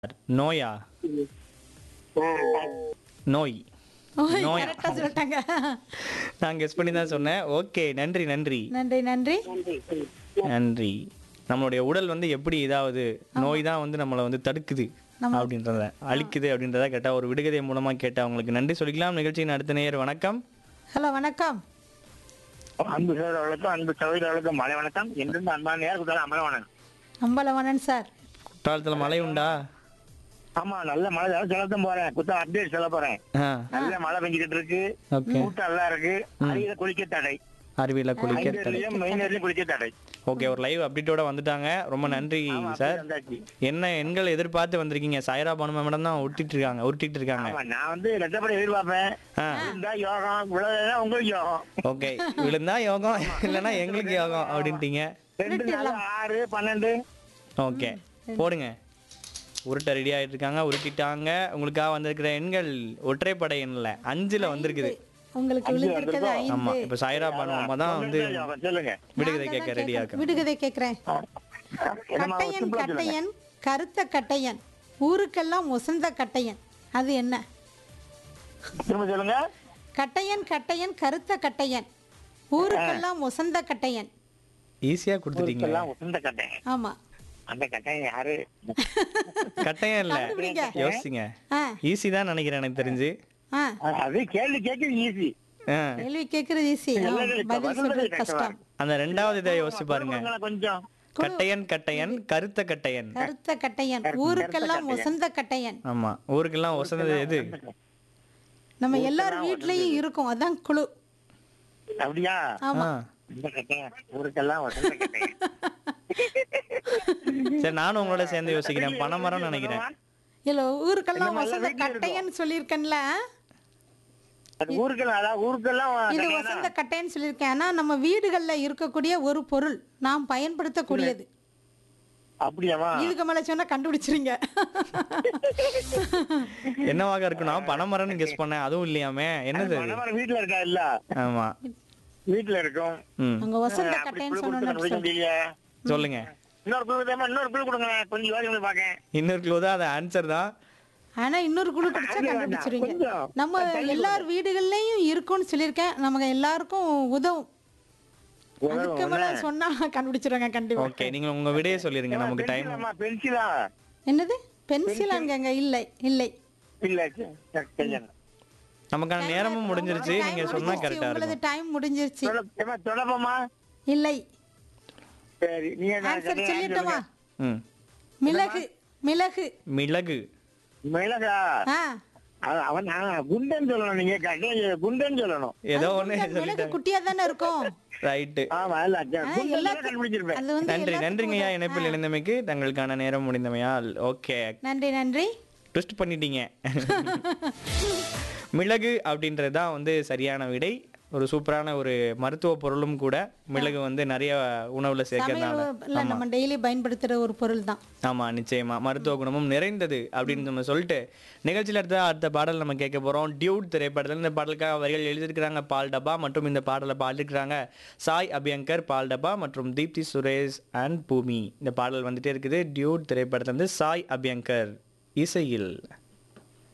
நோயா நோய் நோயா? கரெக்டா சொல்லிட்டாங்க நான் கெஸ் பண்ணி தான் சொன்னேன் ஓகே நன்றி நன்றி நன்றி நன்றி நன்றி நம்மளுடைய உடல் வந்து எப்படி இதாவது நோய் தான் வந்து நம்மளை வந்து தடுக்குது அப்படின்றத அழிக்குது அப்படின்றத கேட்டா ஒரு விடுகதை மூலமா கேட்ட அவங்களுக்கு நன்றி சொல்லிக்கலாம் நிகழ்ச்சியின் அடுத்த நேயர் வணக்கம் ஹலோ வணக்கம் அன்பு சோதரர்களுக்கும் அன்பு சகோதரர்களுக்கும் மலை வணக்கம் என்றிருந்து அன்பான நேர் கொடுத்தாலும் அமல வணக்கம் அம்பலவனன் சார் குற்றாலத்துல மழை உண்டா ஆமா நல்ல மழை தான் சொல்லத்தான் போறேன் குத்தம் அப்டேட் சொல்ல போறேன் ஆ நல்ல மழை பெஞ்சுக்கிட்டு இருக்கு ஓகே கூட்டம் நல்லா இருக்கு அருகில குளிக்க தடை அருவியில குளிக்க தடை ஐந்தர்லயும் மெயினர்லயும் குளிக்க தடை ஓகே ஒரு லைவ் அப்டேட்டோட வந்துட்டாங்க ரொம்ப நன்றி சார் வந்தாச்சு என்ன எண்கள் எதிர்பார்த்து வந்திருக்கீங்க சாய்ரா பானு மேடம் தான் உருட்டிட்டு இருக்காங்க உருட்டிட்டு இருக்காங்க ஆமா நான் வந்து ரெட்டப்படி எதிர்பார்ப்பேன் ஆ இருந்தா யோகம் விழுந்தா உங்களுக்கு யோகம் ஓகே விழுந்தா யோகம் இல்லைன்னா எங்களுக்கு யோகம் அப்படின்ட்டீங்க ரெண்டு நாள் ஆறு பன்னெண்டு ஓகே போடுங்க உருட்ட ரெடி ஆயிட்டு இருக்காங்க உருட்டிட்டாங்க உங்களுக்காக வந்திருக்கிற எண்கள் ஒற்றைப்படை எண்ணில் அஞ்சுல வந்திருக்குது உங்களுக்கு விழுந்திருக்கிறது ஆமா ஐந்து இப்ப சாய்ரா பானு தான் வந்து யோகம் சொல்லுங்க விடுகதை கேட்க ரெடியா இருக்காங்க விடுகதை கேக்குறேன் என்னம்மா, கட்டையன் simple ஆ சொல்லுங்க. கட்டையன் கருத்த கட்டையன் ஊருக்கெல்லாம் ஒசந்த கட்டையன் அது என்ன திரும்ப சொல்லுங்க கட்டையன் கட்டையன் கருத்த கட்டையன் ஊருக்கெல்லாம் ஒசந்த கட்டையன் ஈஸியா கொடுத்துட்டீங்க எல்லாம் உசந்த கட்டை ஆமா அந்த கட்டை யாரு கட்டாயம் இல்ல கண்டுபிடிங்க. யோசிங்க ஆ ஈஸி தான் நினைக்கிறேன் எனக்கு தெரிஞ்சு ஆ அது கேள்வி கேட்க ஈஸி ஆ, கேள்வி கேக்குறது ஈஸி பதில் சொல்றது கஷ்டம் அந்த ரெண்டாவது இதை யோசிச்சு பாருங்க கொஞ்சம் கட்டையன் கட்டையன் கருத்த கட்டையன் கருத்த கட்டையன் ஊருக்கெல்லாம் ஒசந்த கட்டையன் ஆமா ஊருக்கெல்லாம் ஒசந்தது எது நம்ம எல்லார் வீட்லயும் இருக்கும் அதான் குழு அப்படியா ஆமா ஆ. இந்த கட்டை ஊருக்கெல்லாம் வசந்த கட்டை சரி நானும் உங்களோட சேர்ந்து யோசிக்கிறேன் பனைமரம் நினைக்கிறேன் இல்ல ஊருக்கெல்லாம் இந்த மாதிரிலாம் வசந்த வீட்ல கட்டையன்னு சொல்லியிருக்கேன்ல அது ஊருக்கெல்லாம் அதாவது ஊருக்கெல்லாம் இது கட்டையா? வசந்த கட்டைன்னு சொல்லியிருக்கேன் ஆனா நம்ம வீடுகள்ல இருக்கக்கூடிய ஒரு பொருள் நாம் பயன்படுத்தக்கூடியது அப்படியாமா இதுக்கு மேல சொன்னா கண்டுபிடிச்சிருங்க என்னவாக இருக்குன்னா பனைமரம்னு கெஸ் பண்ணேன் அதுவும் இல்லையாமே என்னது அது? மணமரம் வீட்டுல இருக்கா இல்ல ஆமா வீட்டுல இருக்கும் ம் அங்க வசந்த அப்படி கட்டைன்னு குழு கொடுத்து சொன்னோன்னு கண்டுபிடிக்க முடியலையே. சொல்லுங்க இன்னொரு குழு தேமா இன்னொரு குழு கொடுங்க கொஞ்சம் யோசனை பண்ணி பாக்கேன் இன்னொரு க்ளூ தான் அது ஆன்சர் தான் ஆனா இன்னொரு குழு கிடைச்சா அது வேண்டாம். கண்டுபிடிச்சிருவீங்க கொஞ்சம் நம்ம எல்லார் வீடுகள்லயும் இருக்கும்னு சொல்லியிருக்கேன் நமக்கு எல்லாருக்கும் உதவும் அதுக்கு மேல சொன்னா கண்டுபிடிச்சிருவாங்க கண்டிப்பா ஓகே நீங்க உங்க விடையே சொல்லிருங்க நமக்கு டைம் பென்சிலாமா பென்சிலா என்னது பென்சில் அங்கங்க இல்லை இல்லை இல்ல சரி, சரி. நமக்கான நேரமும் முடிஞ்சிருச்சு Time நீங்க சொன்னா முடிஞ்சிருச்சு. கரெக்டா உங்களது இருக்கும் டைம் முடிஞ்சிருச்சு தொட- ஏம்மா, தொடப்பமா இல்லை சரி நீங்க நான் ஆன்சர் கட்டையா சொல்லிட்டோமா சொல்லுங்க. ம் மிளகு மிளகு மிளகு மிளகா ஆ அவ- அவன் நான் குண்டன் சொல்லணும் நீங்க கட்டையா குண்டன் சொல்லணும் ஏதோ ஒண்ணு மிளகு சொல்லிட்டேன் குட்டியா தானே இருக்கும் ரைட்டு ஆமா இல்ல ஆ, குண்டன் எல்லாத்துக்கும் கண்டுபிடிச்சிருப்பேன் அது வந்து நன்றி எல்லாத்துக்கும் நன்றிங்கய்யா உதவும். இணைப்பில் இணைந்தமைக்கு தங்களுக்கான நேரம் முடிந்தமையால் ஓகே நன்றி நன்றி ட்விஸ்ட் பண்ணிட்டீங்க மிளகு அப்படின்றது தான் வந்து சரியான விடை ஒரு சூப்பரான ஒரு மருத்துவ பொருளும் கூட மிளகு வந்து நிறைய உணவுல சேர்க்கறதுனால சமையல்ல நம்ம டெய்லி பயன்படுத்துற ஒரு பொருள் தான் ஆமா நிச்சயமா மருத்துவ குணமும் நிறைந்தது அப்படின்னு நம்ம சொல்லிட்டு நிகழ்ச்சியில் அடுத்த அடுத்த பாடல் நம்ம கேட்க போறோம் டியூட் திரைப்படத்தில் இந்த பாடலுக்காக வரிகள் எழுதியிருக்கிறாங்க பால் டப்பா மற்றும் இந்த பாடலை பாடிருக்கிறாங்க சாய் அபியங்கர் பால் டப்பா மற்றும் தீப்தி சுரேஷ் அண்ட் பூமி இந்த பாடல் வந்துட்டே இருக்குது டியூட் திரைப்படத்துல இருந்து சாய் அபியங்கர் இசையில்